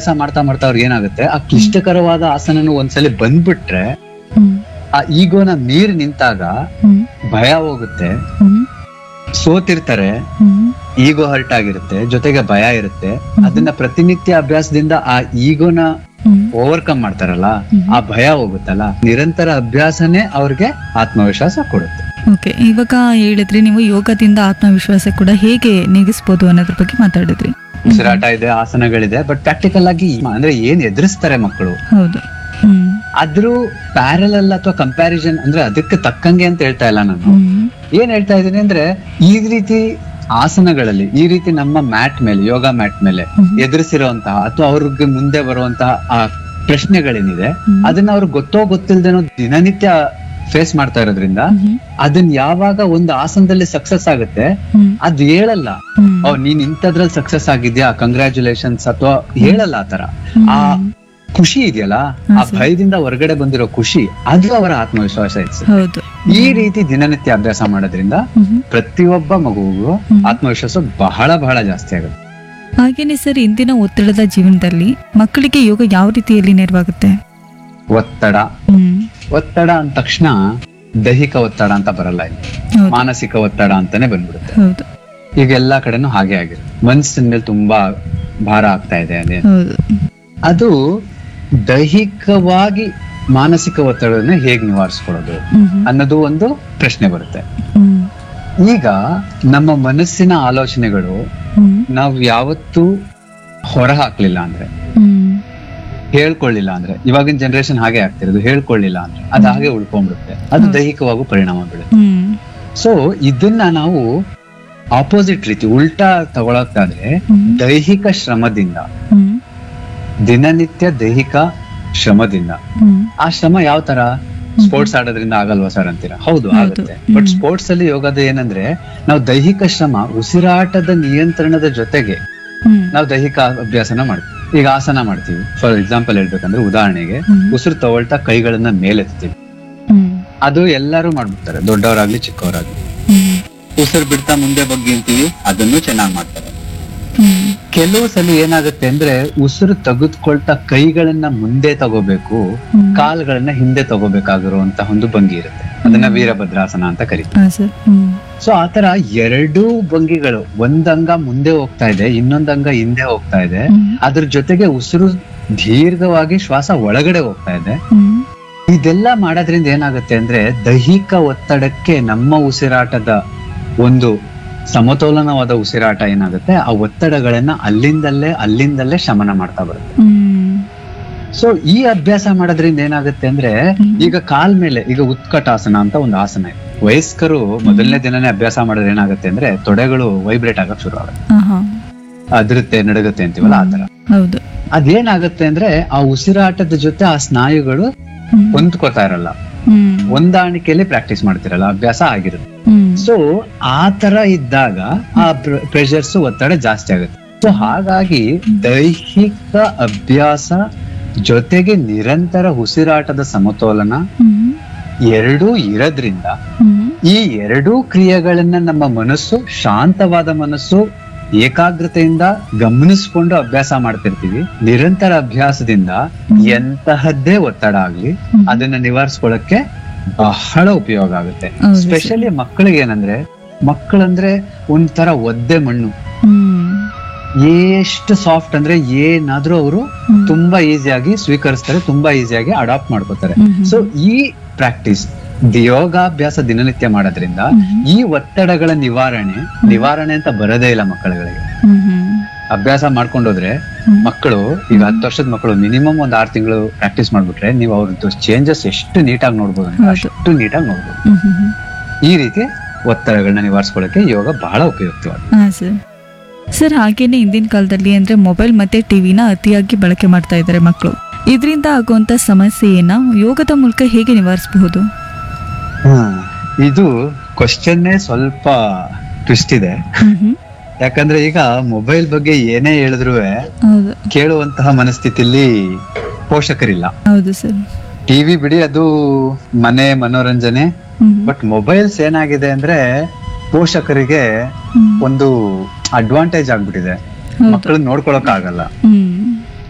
ಅಭ್ಯಾಸ ಮಾಡ್ತಾ ಮಾಡ್ತಾ ಅವ್ರಿಗೆ ಏನಾಗುತ್ತೆ ಆ ಕ್ಲಿಷ್ಟಕರವಾದ ಆಸನನು ಒಂದ್ಸಲಿ ಬಂದ್ಬಿಟ್ರೆ ಹ್ಮ್ ಆ ಈಗೋನ ಮೀರಿ ನಿಂತಾಗ ಹ್ಮ್ ಭಯ ಹೋಗುತ್ತೆ ಹ್ಮ್ ಸೋತಿರ್ತಾರೆ ಹ್ಮ್ ಈಗೋ ಹರ್ಟ್ ಆಗಿರುತ್ತೆ ಜೊತೆಗೆ ಭಯ ಇರುತ್ತೆ ಅದನ್ನ ಪ್ರತಿನಿತ್ಯ ಅಭ್ಯಾಸದಿಂದ ಆ ಈಗೋನ ಹ್ಮ್ ಓವರ್ಕಮ್ ಮಾಡ್ತಾರಲ್ಲ ಹ್ಮ್. ಆ ಭಯ ಹೋಗುತ್ತಲ್ಲ ನಿರಂತರ ಅಭ್ಯಾಸನೇ ಅವ್ರಿಗೆ ಆತ್ಮವಿಶ್ವಾಸ ಕೊಡುತ್ತೆ ಓಕೆ ಇವಾಗ ಹೇಳಿದ್ರಿ ನೀವು ಯೋಗದಿಂದ ಆತ್ಮವಿಶ್ವಾಸ ಕೂಡ ಹೇಗೆ ನೀಗಿಸ್ಬೋದು ಅನ್ನೋದ್ರ ಬಗ್ಗೆ ಮಾತಾಡಿದ್ರಿ ಉಸಿರಾಟ ಇದೆ ಆಸನಗಳಿದೆ ಬಟ್ ಪ್ರಾಕ್ಟಿಕಲ್ ಆಗಿ ಅಂದ್ರೆ ಏನ್ ಎದುರಿಸ್ತಾರೆ ಮಕ್ಕಳು ಹೌದು ಹ್ಮ್ ಅದ್ರ ಪ್ಯಾರಲಲ್ ಅಥವಾ ಕಂಪ್ಯಾರಿಸನ್ ಅಂದ್ರೆ ಅದಕ್ಕೆ ತಕ್ಕಂಗೆ ಅಂತ ಹೇಳ್ತಾ ಇಲ್ಲ ನಾನು ಹ್ಮ್ ಏನ್ ಹೇಳ್ತಾ ಇದ್ದೀನಿ ಅಂದ್ರೆ ಈ ರೀತಿ ಆಸನಗಳಲ್ಲಿ ಈ ರೀತಿ ನಮ್ಮ ಮ್ಯಾಟ್ ಮೇಲೆ ಯೋಗ ಮ್ಯಾಟ್ ಮೇಲೆ ಹ್ಮ್. ಎದುರಿಸಿರುವಂತಹ ಅಥವಾ ಅವ್ರಿಗೆ ಮುಂದೆ ಬರುವಂತಹ ಆ ಪ್ರಶ್ನೆಗಳೇನಿದೆ ಹ್ಮ್. ಅದನ್ನ ಅವ್ರಿಗೆ ಗೊತ್ತೋ ಗೊತ್ತಿಲ್ದೇನೋ ದಿನನಿತ್ಯ ಫೇಸ್ ಮಾಡ್ತಾ ಇರೋದ್ರಿಂದ ಹ್ಮ್ ಅದನ್ನ ಯಾವಾಗ ಒಂದು ಆಸನದಲ್ಲಿ ಸಕ್ಸಸ್ ಆಗುತ್ತೆ ಹ್ಮ್ ಅದ್ ಹೇಳಲ್ಲ ಹ್ಮ್ ಓ ನೀನ್ ಇಂಥದ್ರಲ್ಲಿ ಸಕ್ಸಸ್ ಆಗಿದ್ಯಾ ಕಂಗ್ರ್ಯಾಚುಲೇಷನ್ಸ್ ಅಥವಾ ಹೇಳಲ್ಲ ಆತರ ಆ ಖುಷಿ ಇದೆಯಲ್ಲ ಆ ಭಯದಿಂದ ಹೊರಗಡೆ ಬಂದಿರೋ ಖುಷಿ ಅದು ಅವರ ಆತ್ಮವಿಶ್ವಾಸ ಹೆಚ್ಚಿಸುತ್ತೆ ಹೌದು ಈ ರೀತಿ ದಿನನಿತ್ಯ ಅಭ್ಯಾಸ ಮಾಡೋದ್ರಿಂದ ಹ್ಮ್ ಪ್ರತಿಯೊಬ್ಬ ಮಗುವಿಗೂ ಆತ್ಮವಿಶ್ವಾಸ ಬಹಳ ಬಹಳ ಜಾಸ್ತಿ ಆಗುತ್ತೆ ಹಾಗೇನೆ ಸರ್ ಇಂದಿನ ಒತ್ತಡದ ಜೀವನದಲ್ಲಿ ಮಕ್ಕಳಿಗೆ ಯೋಗ ಯಾವ ರೀತಿಯಲ್ಲಿ ನೆರವಾಗುತ್ತೆ ಒತ್ತಡ ಹ್ಮ್ ಒತ್ತಡ ಅಂದ ತಕ್ಷಣ ದೈಹಿಕ ಒತ್ತಡ ಅಂತ ಬರಲ್ಲ ಇಲ್ಲಿ ಹೌದು ಮಾನಸಿಕ ಒತ್ತಡ ಅಂತಾನೆ ಬಂದ್ಬಿಡುತ್ತೆ ಹೌದು ಈಗ ಎಲ್ಲಾ ಕಡೆನೂ ಹಾಗೆ ಆಗಿದೆ ಮನಸ್ಸಿನ ಮೇಲೆ ತುಂಬಾ ಭಾರ ಆಗ್ತಾ ಇದೆ ಅದೇ ಹೌದು ಅದು ದೈಹಿಕವಾಗಿ ಮಾನಸಿಕ ಒತ್ತಡವನ್ನ ಹೇಗ್ ನಿವಾರಿಸ್ಕೊಳ್ಳೋದು ಹ್ಮ್ ಹ್ಮ್ ಅನ್ನೋದು ಒಂದು ಪ್ರಶ್ನೆ ಬರುತ್ತೆ ಹ್ಮ್ ಈಗ ನಮ್ಮ ಮನಸ್ಸಿನ ಆಲೋಚನೆಗಳು ಹ್ಮ್ ನಾವು ಯಾವತ್ತೂ ಹೊರ ಹಾಕ್ಲಿಲ್ಲ ಅಂದ್ರೆ ಹ್ಮ್ ಹೇಳ್ಕೊಳ್ಳಿಲ್ಲ ಅಂದ್ರೆ ಇವಾಗಿನ ಜನರೇಷನ್ ಹಾಗೆ ಆಗ್ತಿರೋದು ಹೇಳ್ಕೊಳ್ಳಿಲ್ಲ ಅಂದ್ರೆ ಅದು ಹಾಗೆ ಉಳ್ಕೊಂಡ್ಬಿಡುತ್ತೆ ಅದು ದೈಹಿಕವಾಗೂ ಪರಿಣಾಮ ಬೀಳುತ್ತೆ ಹ್ಮ್ ಸೊ ಇದನ್ನ ನಾವು ಆಪೋಸಿಟ್ ರೀತಿ ಉಲ್ಟಾ ತಗೊಳಕ್ಕಾದ್ರೆ ಹ್ಮ್. ದೈಹಿಕ ಶ್ರಮದಿಂದ ಹ್ಮ್ ದಿನನಿತ್ಯ ದೈಹಿಕ ಶ್ರಮದಿಂದ ಹ್ಮ್ ಆ ಶ್ರಮ ಯಾವ ತರ ಸ್ಪೋರ್ಟ್ಸ್ ಆಡೋದ್ರಿಂದ ಆಗಲ್ವಾ ಸರ್ ಅಂತೀರಾ ಹೌದು ಹೌದು. ಆಗುತ್ತೆ ಬಟ್ ಸ್ಪೋರ್ಟ್ಸ್ ಅಲ್ಲಿ ಯೋಗದ ಏನಂದ್ರೆ ನಾವು ದೈಹಿಕ ಶ್ರಮ ಉಸಿರಾಟದ ನಿಯಂತ್ರಣದ ಜೊತೆಗೆ ಹ್ಮ್ ನಾವು ದೈಹಿಕ ಅಭ್ಯಾಸನ ಮಾಡ್ತೀವಿ ಈಗ ಆಸನ ಮಾಡ್ತೀವಿ ಫಾರ್ ಎಕ್ಸಾಂಪಲ್ ಹೇಳ್ಬೇಕಂದ್ರೆ ಉದಾಹರಣೆಗೆ ಹ್ಮ್. ಉಸಿರು ತಗೊಳ್ತಾ ಕೈಗಳನ್ನ ಮೇಲೆತ್ತೀವಿ ಹ್ಮ್ ಅದು ಎಲ್ಲರೂ ಮಾಡ್ಬಿಡ್ತಾರೆ ದೊಡ್ಡವರಾಗ್ಲಿ ಚಿಕ್ಕವರಾಗ್ಲಿ ಹ್ಮ್ ಉಸಿರು ಬಿಡ್ತಾ ಮುಂದೆ ಬಗ್ಗೆ ಅಂತೀವಿ ಅದನ್ನು ಚೆನ್ನಾಗಿ ಮಾಡ್ತಾರೆ ಹ್ಮ್ ಕೆಲವು ಸಲ ಏನಾಗುತ್ತೆ ಅಂದ್ರೆ ಉಸಿರು ತೆಗೆದುಕೊಳ್ತಾ ಕೈಗಳನ್ನ ಮುಂದೆ ತಗೋಬೇಕು ಹ್ಮ್. ಕಾಲ್ಗಳನ್ನ ಹಿಂದೆ ತಗೋಬೇಕಾಗಿರುವಂತಹ ಒಂದು ಭಂಗಿ ಇರುತ್ತೆ ಅದನ್ನ ವೀರಭದ್ರಾಸನ ಅಂತ ಕರಿತೀವಿ ಹಾ ಸರ್ ಹ್ಮ್ ಸೊ ಆತರ ಎರಡೂ ಭಂಗಿಗಳು ಒಂದಂಗ ಮುಂದೆ ಹೋಗ್ತಾ ಇದೆ ಇನ್ನೊಂದಂಗ ಹಿಂದೆ ಹೋಗ್ತಾ ಇದೆ ಹ್ಮ್. ಅದ್ರ ಜೊತೆಗೆ ಉಸಿರು ದೀರ್ಘವಾಗಿ ಶ್ವಾಸ ಒಳಗಡೆ ಹೋಗ್ತಾ ಇದೆ ಹ್ಮ್ ಇದೆಲ್ಲ ಮಾಡೋದ್ರಿಂದ ಏನಾಗುತ್ತೆ ಅಂದ್ರೆ ದೈಹಿಕ ಒತ್ತಡಕ್ಕೆ ನಮ್ಮ ಉಸಿರಾಟದ ಒಂದು ಸಮತೋಲನವಾದ ಉಸಿರಾಟ ಏನಾಗುತ್ತೆ ಆ ಒತ್ತಡಗಳನ್ನ ಅಲ್ಲಿಂದಲ್ಲೇ ಅಲ್ಲಿಂದಲ್ಲೇ ಶಮನ ಮಾಡ್ತಾ ಬರುತ್ತೆ ಹ್ಮ್ ಸೊ ಈ ಅಭ್ಯಾಸ ಮಾಡೋದ್ರಿಂದ ಏನಾಗುತ್ತೆ ಅಂದ್ರೆ ಹ್ಮ್. ಈಗ ಕಾಲ್ ಮೇಲೆ ಈಗ ಉತ್ಕಟಾಸನ ಅಂತ ಒಂದು ಆಸನ ಇದೆ ವಯಸ್ಕರು ಮೊದಲನೇ ದಿನನೇ ಅಭ್ಯಾಸ ಮಾಡಿದ್ರೆ ಏನಾಗುತ್ತೆ ಅಂದ್ರೆ ತೊಡೆಗಳು ವೈಬ್ರೇಟ್ ಆಗಕ್ ಶುರು ಆಗುತ್ತೆ ಆಹಾ ಅದಿರುತ್ತೆ ನಡಗುತ್ತೆ ಅಂತೀವಲ್ಲ ಆತರ ಹೌದು ಅದೇನಾಗುತ್ತೆ ಅಂದ್ರೆ ಆ ಉಸಿರಾಟದ ಜೊತೆ ಆ ಸ್ನಾಯುಗಳು ಹ್ಮ್ ಹೊಂದ್ಕೋತಾ ಇರಲ್ಲ ಹ್ಮ್ ಹೊಂದಾಣಿಕೆಯಲ್ಲಿ ಪ್ರಾಕ್ಟೀಸ್ ಮಾಡ್ತಿರಲ್ಲ ಅಭ್ಯಾಸ ಆಗಿರುತ್ತೆ ಹ್ಮ್ ಸೊ ಆ ತರ ಇದ್ದಾಗ ಆ ಪ್ರೆಷರ್ಸ್ ಒತ್ತಡ ಜಾಸ್ತಿ ಆಗುತ್ತೆ ಸೊ ಹಾಗಾಗಿ ದೈಹಿಕ ಅಭ್ಯಾಸ ಜೊತೆಗೆ ನಿರಂತರ ಉಸಿರಾಟದ ಸಮತೋಲನ ಹ್ಮ್ ಎರಡೂ ಇರೋದ್ರಿಂದ ಹ್ಮ್ ಈ ಎರಡೂ ಕ್ರಿಯೆಗಳನ್ನ ನಮ್ಮ ಮನಸ್ಸು ಶಾಂತವಾದ ಮನಸ್ಸು ಏಕಾಗ್ರತೆಯಿಂದ ಗಮನಿಸ್ಕೊಂಡು ಅಭ್ಯಾಸ ಮಾಡ್ತಿರ್ತೀವಿ ನಿರಂತರ ಅಭ್ಯಾಸದಿಂದ ಎಂತಹದ್ದೇ ಒತ್ತಡ ಆಗ್ಲಿ ಹ್ಮ್. ಅದನ್ನ ನಿವಾರಿಸ್ಕೊಳ್ಳಕ್ಕೆ ಬಹಳ ಉಪಯೋಗ ಆಗುತ್ತೆ ಹೌದು ಸರ್. ಸ್ಪೆಷಲಿ ಮಕ್ಕಳಿಗೆ ಏನಂದ್ರೆ ಮಕ್ಕಳಂದ್ರೆ ಒಂಥರ ಒದ್ದೆ ಮಣ್ಣು ಹ್ಮ್ ಎಷ್ಟು ಸಾಫ್ಟ್ ಅಂದ್ರೆ ಏನಾದ್ರೂ ಅವರು ಹ್ಮ್. ತುಂಬಾ ಈಸಿಯಾಗಿ ಸ್ವೀಕರಿಸ್ತಾರೆ ತುಂಬಾ ಈಸಿಯಾಗಿ ಅಡಾಪ್ಟ್ ಮಾಡ್ಕೋತಾರೆ ಹ್ಮ್ ಹ್ಮ್. ಸೊ ಈ ಪ್ರಾಕ್ಟೀಸ್ ಯೋಗಾಭ್ಯಾಸ ದಿನನಿತ್ಯ ಮಾಡೋದ್ರಿಂದ ಹ್ಮ್. ಈ ಒತ್ತಡಗಳ ನಿವಾರಣೆ ನಿವಾರಣೆ ಅಂತ ಬರೋದೇ ಇಲ್ಲ ಮಕ್ಕಳುಗಳಿಗೆ ಹ್ಮ್ ಹ್ಮ್ ಅಭ್ಯಾಸ ಮಾಡ್ಕೊಂಡೋದ್ರೆ ಹ್ಮ್. ಮಕ್ಕಳು ಈಗ ಹತ್ತು ವರ್ಷದ ಮಕ್ಕಳು ಮಿನಿಮಮ್ ಒಂದ್ ಆರು ತಿಂಗಳು ಪ್ರಾಕ್ಟೀಸ್ ಮಾಡ್ಬಿಟ್ರೆ ನೀವು ಅವ್ರದ್ದು ಚೇಂಜಸ್ ಎಷ್ಟು ನೀಟಾಗಿ ನೋಡ್ಬೋದು ಅಂದ್ರೆ ಹೌದು. ಅಷ್ಟು ನೀಟಾಗಿ ನೋಡ್ಬೋದು ಹ್ಮ್ ಹ್ಮ್ ಹ್ಮ್. ಈ ರೀತಿ ಒತ್ತಡಗಳನ್ನ ನಿವಾರಿಸ್ಕೊಳ್ಳಕ್ಕೆ ಯೋಗ ಬಹಳ ಉಪಯುಕ್ತವಾದ ಹಾ ಸರ್ ಸರ್ ಹಾಗೇನೆ ಇಂದಿನ ಕಾಲದಲ್ಲಿ ಅಂದ್ರೆ ಮೊಬೈಲ್ ಮತ್ತೆ ಟಿವಿನ ಅತಿಯಾಗಿ ಬಳಕೆ ಮಾಡ್ತಾ ಇದ್ದಾರೆ ಮಕ್ಕಳು ಇದರಿಂದ ಆಗುವಂತ ಸಮಸ್ಯೆಯನ್ನ ಯೋಗದ ಮೂಲಕ ಹೇಗೆ ನಿವಾರಿಸಬಹುದು ಇದು ಕ್ವಶನ್ನೇ ಸ್ವಲ್ಪ ಟ್ವಿಸ್ಟ್ ಇದೆ ಯಾಕಂದ್ರೆ ಈಗ ಮೊಬೈಲ್ ಬಗ್ಗೆ ಏನೇ ಹೇಳಿದ್ರು ಹೌದು ಕೇಳುವಂತಹ ಮನಸ್ಥಿತಿಯಲ್ಲಿ ಪೋಷಕರಿಲ್ಲ ಹೌದು ಸರ್ ಟಿವಿ ಬಿಡಿ ಅದು ಮನೆ ಮನೋರಂಜನೆ ಹ್ಮ್ ಬಟ್ ಮೊಬೈಲ್ಸ್ ಏನಾಗಿದೆ ಅಂದ್ರೆ ಪೋಷಕರಿಗೆ ಹ್ಮ್. ಒಂದು ಅಡ್ವಾಂಟೇಜ್ ಆಗ್ಬಿಟ್ಟಿದೆ ಹೌದು. ಮಕ್ಕಳನ್ನ ನೋಡ್ಕೊಳಕ್ ಆಗಲ್ಲ ಹ್ಮ್